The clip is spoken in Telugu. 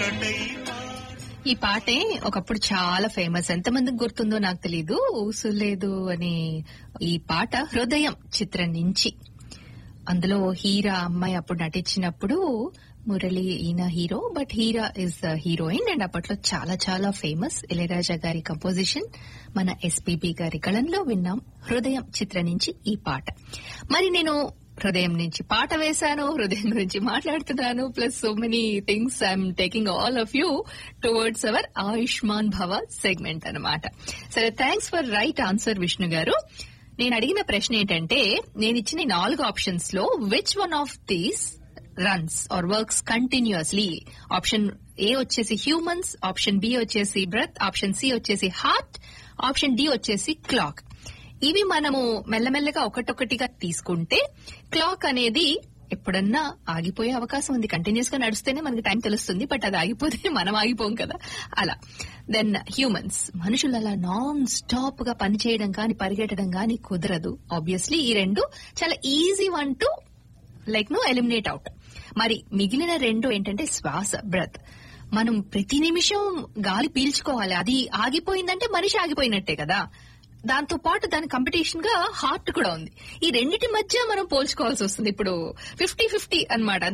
ఒక్కటై ఈ పాటే ఒకప్పుడు చాలా ఫేమస్ ఎంతమందికి గుర్తుందో నాకు తెలీదు ఊసులేదు అనే ఈ పాట హృదయం చిత్రం నుంచి అందులో హీరా అమ్మాయి అప్పుడు నటించినప్పుడు మురళి ఈయన hero but Heera is heroine and అప్పట్లో చాలా చాలా ఫేమస్ ఇళయరాజా గారి కంపోజిషన్ మన ఎస్పీబీ గారి కళంలో విన్నాం హృదయం చిత్రం నుంచి ఈ పాట మరి నేను హృదయం నుంచి పాట వేశాను హృదయం గురించి మాట్లాడుతున్నాను plus so many things I'm taking all of you towards our Ayushman Bhava segment అన్నమాట సరే thanks for right answer Vishnu garu నేను అడిగిన ప్రశ్న ఏంటంటే నేను ఇచ్చిన ఈ నాలుగు ఆప్షన్స్ లో which one of these runs or works continuously option A వచ్చేసి హ్యూమన్స్ ఆప్షన్ బి వచ్చేసి బ్రెత్ ఆప్షన్ సి వచ్చేసి హార్ట్ ఆప్షన్ డి వచ్చేసి క్లాక్ ఇవి మనము మెల్లమెల్లగా ఒకటొకటిగా తీసుకుంటే క్లాక్ అనేది ఎప్పుడన్నా ఆగిపోయే అవకాశం ఉంది కంటిన్యూస్ గా నడిస్తేనే మనకి టైం తెలుస్తుంది బట్ అది ఆగిపోతే మనం ఆగిపోం కదా అలా దెన్ హ్యూమన్స్ మనుషులు అలా నాన్ స్టాప్ గా పనిచేయడం కానీ పరిగెట్టడం కానీ కుదరదు ఆబ్వియస్లీ ఈ రెండు చాలా easy one to like no eliminate out మరి మిగిలిన రెండు ఏంటంటే శ్వాస బ్రత్ మనం ప్రతి నిమిషం గాలి పీల్చుకోవాలి అది ఆగిపోయిందంటే మనిషి ఆగిపోయినట్టే కదా దాంతో పాటు దాని కాంపిటీషన్ గా హార్ట్ కూడా ఉంది ఈ రెండిటి మధ్య మనం పోల్చుకోవాల్సి వస్తుంది ఇప్పుడు ఫిఫ్టీ ఫిఫ్టీ అనమాట